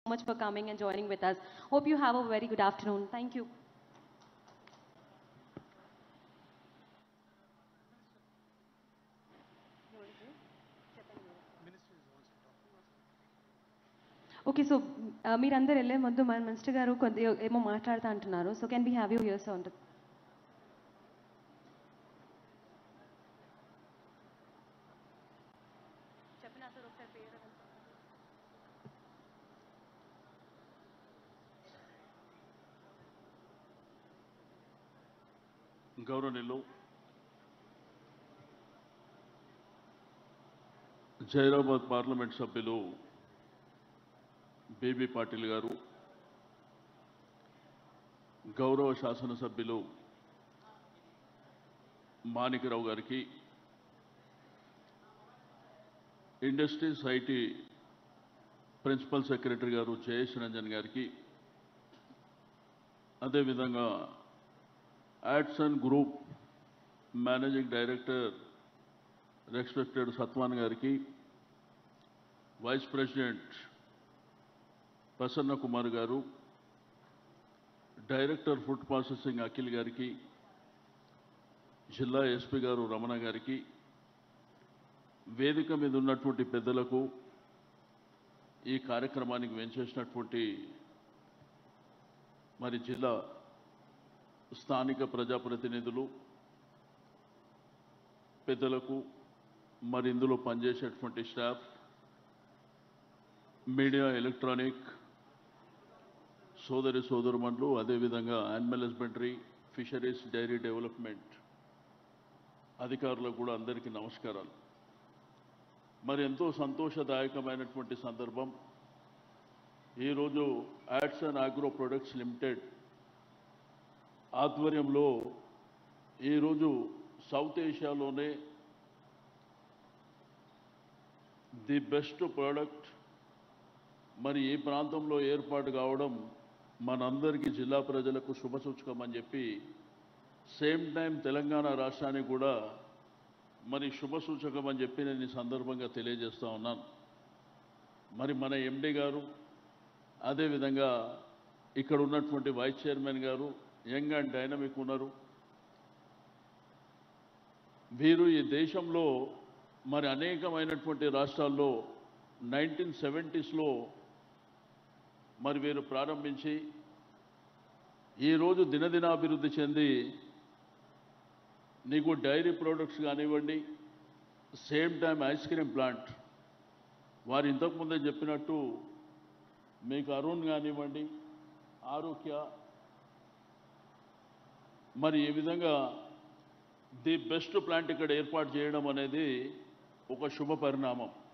much for coming and joining with us. Hope you have a very good afternoon. Thank you. Okay so మీరందరు వెళ్ళే ముందు మన minister గారు కొద్ది ఏమో మాట్లాడుతా అంటున్నారు so can be have you here so ఉంటుంది చెప్పినా సార్ ఒకసారి పేరు గౌరవనీయులు జైరాబాద్ పార్లమెంట్ సభ్యులు బేబీ పాటిల్ గారు గౌరవ శాసనసభ్యులు మాణికరావు గారికి ఇండస్ట్రీస్ ఐటీ ప్రిన్సిపల్ సెక్రటరీ గారు జయేష్ రంజన్ గారికి అదేవిధంగా యాడ్సన్ group managing director respected Satwan గారికి వైస్ ప్రెసిడెంట్ ప్రసన్న కుమార్ గారు డైరెక్టర్ ఫుడ్ ప్రాసెసింగ్ అఖిల్ గారికి జిల్లా ఎస్పీ గారు రమణ గారికి వేదిక మీద ఉన్నటువంటి పెద్దలకు ఈ కార్యక్రమానికి వెంచేసినటువంటి మరి జిల్లా స్థానిక ప్రజాప్రతినిధులు పెద్దలకు మరి ఇందులో పనిచేసేటువంటి స్టాఫ్ మీడియా ఎలక్ట్రానిక్ సోదరి సోదరుమణులు అదేవిధంగా animal husbandry fisheries dairy development అధికారులకు కూడా అందరికీ నమస్కారాలు మరి ఎంతో సంతోషదాయకమైనటువంటి సందర్భం ఈరోజు యాడ్స్ అండ్ ఆగ్రో ప్రొడక్ట్స్ లిమిటెడ్ ఆధ్వర్యంలో ఈరోజు సౌత్ ఏషియాలోనే ది బెస్ట్ ప్రోడక్ట్ మరి ఈ ప్రాంతంలో ఏర్పాటు కావడం మనందరికీ జిల్లా ప్రజలకు శుభసూచకం అని చెప్పి సేమ్ టైం తెలంగాణ రాష్ట్రానికి కూడా మరి శుభసూచకం అని చెప్పి నేను ఈ సందర్భంగా తెలియజేస్తా ఉన్నాను మరి మన ఎండి గారు అదేవిధంగా ఇక్కడ ఉన్నటువంటి vice chairman garu young and dynamic ఉన్నారు వీరు ఈ దేశంలో మరి అనేకమైనటువంటి రాష్ట్రాల్లో నైన్టీన్ సెవెంటీస్లో మరి వీరు ప్రారంభించి ఈరోజు దినదినాభివృద్ధి చెంది నీకు డైరీ ప్రోడక్ట్స్ కానివ్వండి same time ice cream plant వారు ఇంతకుముందే చెప్పినట్టు మీకు అరుణ్ కానివ్వండి ఆరోగ్య మరి ఈ విధంగా ది బెస్ట్ ప్లాంట్ ఇక్కడ ఏర్పాటు చేయడం అనేది ఒక శుభ పరిణామం